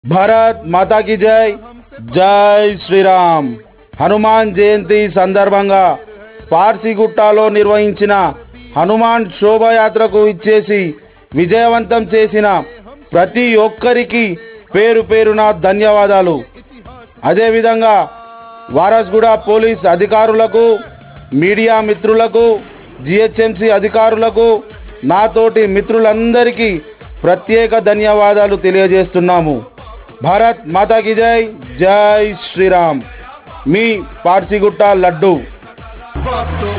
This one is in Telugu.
భారత్ మాతా కి జై జై శ్రీరామ్ హనుమాన్ జయంతి సందర్భంగా పార్సిగుట్టాలో నిర్వహించిన హనుమాన్ శోభయాత్రకు ఇచ్చేసి విజయవంతం చేసిన ప్రతి ఒక్కరికి పేరు పేరున ధన్యవాదాలు అదేవిధంగా వారస్గూడ పోలీస్ అధికారులకు మీడియా మిత్రులకు జిహెచ్ఎంసి అధికారులకు నాతోటి మిత్రులందరికీ ప్రత్యేక ధన్యవాదాలు తెలియజేస్తున్నాము భారత్ మాతాకి జై జై శ్రీరామ్ మీ పార్సిగుట్ట లడ్డు భక్తుల